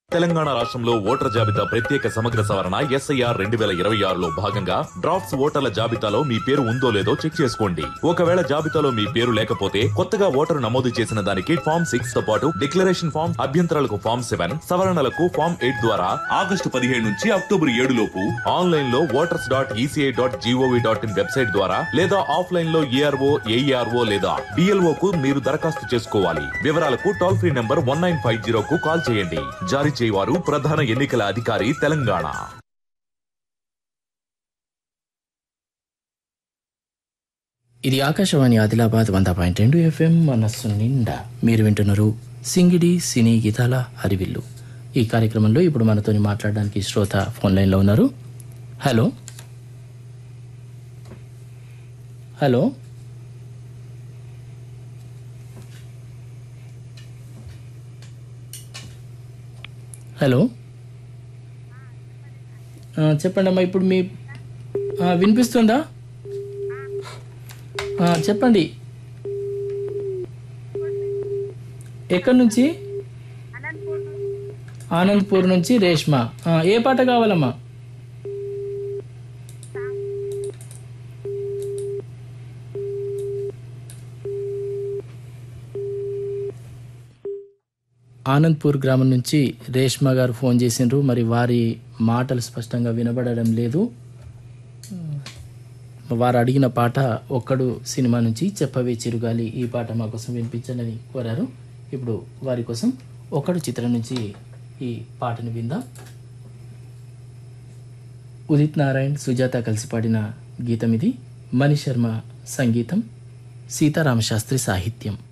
తెలంగాణ రాష్ట్రంలో ఓటర్ల జాబితా ప్రత్యేక సమగ్ర సవరణ ఎస్ఐఆర్ రెండు వేల ఇరవై ఆరులో భాగంగా డ్రాఫ్ట్స్ ఓటర్ల జాబితాలో మీ పేరు ఉందో లేదో చెక్ చేసుకోండి ఒకవేళ జాబితాలో మీ పేరు లేకపోతే కొత్తగా ఓటరు నమోదు చేసిన దానికి ఫామ్ సిక్స్ తో పాటు డిక్లరేషన్ ఫామ్ అభ్యంతరాలకు ఫామ్ సెవెన్ సవరణలకు ఫామ్ ఎయిట్ ద్వారా ఆగస్టు పదిహేడు నుంచి అక్టోబర్ ఏడు లోపు ఆన్లైన్ లో voters dot ECI dot GOV dot in website ద్వారా లేదా ఆఫ్లైన్ లో ఏఆర్ఓ ఏఈఆర్ఓ లేదా డిఎల్ఓ కు మీరు దరఖాస్తు చేసుకోవాలి వివరాలకు toll free number one nine five zero కు కాల్ చేయండి జారీ చేయవారు ప్రధాన ఎన్నికల అధికారి తెలంగాణ ఇది ఆకాశవాణి ఆదిలాబాద్ వంద పాయింట్ రెండు ఎఫ్ఎం మనస్సు నిండా మీరు వింటున్నారు సింగిడి సినీ గీతాల హరివిల్లు ఈ కార్యక్రమంలో ఇప్పుడు మనతోని మాట్లాడడానికి శ్రోత ఫోన్ లైన్లో ఉన్నారు హలో హలో హలో ఆ, చెప్పండి అమ్మా ఇప్పుడు మీ ఆ, వినిపిస్తుందా ఆ, చెప్పండి ఎక్కడి నుంచి ఆనంద్పూర్ నుంచి రేష్మ ఆ, ఏ పాట కావాలమ్మా ఆనంద్పూర్ గ్రామం నుంచి రేష్మ గారు ఫోన్ చేసిండ్రు మరి వారి మాటలు స్పష్టంగా వినబడడం లేదు వారు అడిగిన పాట ఒక్కడు సినిమా నుంచి చెప్పవే చిరుగాలి ఈ పాట మా కోసం వినిపించండి కోరారు ఇప్పుడు వారి కోసం ఒకడు చిత్రం నుంచి ఈ పాటను విందాం ఉదిత్ నారాయణ్ సుజాత కలిసి పాడిన గీతం ఇది మణి శర్మ సంగీతం సీతారామశాస్త్రి సాహిత్యం